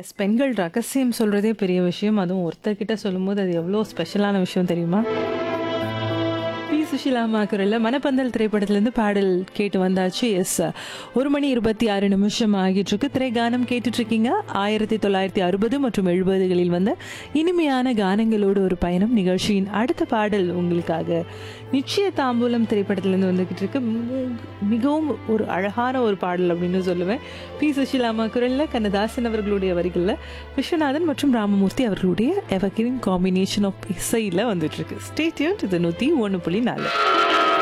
S பெண்கள் ரகசியம் சொல்றதே பெரிய விஷயம் அதுவும் ஒருத்தர்கிட்ட சொல்லும்போது அது எவ்வளோ ஸ்பெஷலான விஷயம் தெரியுமா பி சுஷிலாமா குரல்ல மனப்பந்தல் திரைப்படத்திலேருந்து பாடல் கேட்டு வந்தாச்சு எஸ் ஒரு மணி இருபத்தி ஆறு நிமிஷம் ஆகிட்டு இருக்கு திரைகானம் கேட்டுட்டு இருக்கீங்க ஆயிரத்தி தொள்ளாயிரத்தி அறுபது மற்றும் எழுபதுகளில் வந்த இனிமையான கானங்களோடு ஒரு பயணம் நிகழ்ச்சியின் அடுத்த பாடல் உங்களுக்காக நிச்சய தாம்பூலம் திரைப்படத்திலேருந்து வந்துகிட்டு இருக்கு மு- மிகவும் ஒரு அழகான ஒரு பாடல் அப்படின்னு சொல்லுவேன் பி சுஷிலாமா குரல்ல கண்ணதாசன் அவர்களுடைய வரிகளில் விஸ்வநாதன் மற்றும் ராமமூர்த்தி அவர்களுடைய எவர்கிரீன் காம்பினேஷன் ஆஃப் இசையில் வந்துட்டு இருக்கு ஸ்டேட்யூன் இது நூற்றி ஒன்று புள்ளி நாலு